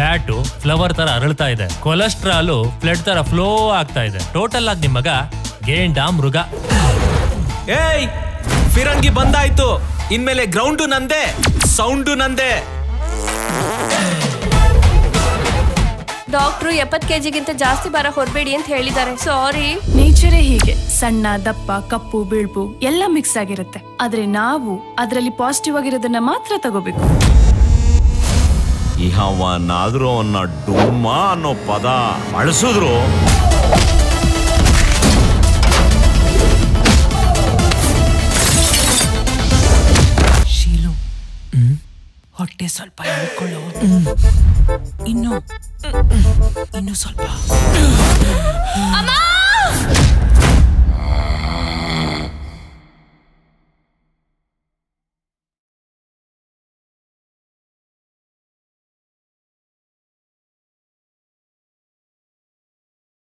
fat flower ತರ ಅರಳ್ತಾ ಇದೆ cholesterol flood ತರ ಫ್ಲೋ ಆಗ್ತಾ ಇದೆ ಟೋಟಲ್ ಆಗಿ ನಿಮ್ ಮಗ ಗೇಂಡ ಮೃಗ ಏಯ್ ಫಿರಂಗಿ ಬಂದಾಯ್ತು ಇನ್ಮೇಲೆ ಗ್ರೌಂಡು ನಂದೇ ಸೌಂಡು ನಂದೇ ಡಾಕ್ಟ್ರು ಎಪ್ಪತ್ ಕೆಜಿಗಿಂತ ಜಾಸ್ತಿ ಭಾರ ಹೊರಬೇಡಿ ಅಂತ ಹೇಳಿದ್ದಾರೆ ಸಾರಿ ನೇಚರೇ ಹೀಗೆ ಸಣ್ಣ ದಪ್ಪ ಕಪ್ಪು ಬಿಳುಪು ಎಲ್ಲ ಮಿಕ್ಸ್ ಆಗಿರುತ್ತೆ ಆದ್ರೆ ನಾವು ಅದರಲ್ಲಿ ಪಾಸಿಟಿವ್ ಆಗಿರೋದನ್ನ ಮಾತ್ರ ತಗೋಬೇಕು ಯಾವನಾದ್ರೂ ಅವನ್ನ ಡುಮ್ಮ ಅನ್ನೋ ಪದ ಬಳಸಿದ್ರು ಶೀಲು ಹೊಟ್ಟೆ ಸ್ವಲ್ಪ ಹೇಳ್ಕೊಳ್ಳು ಇನ್ನು ಇನ್ನು ಸ್ವಲ್ಪ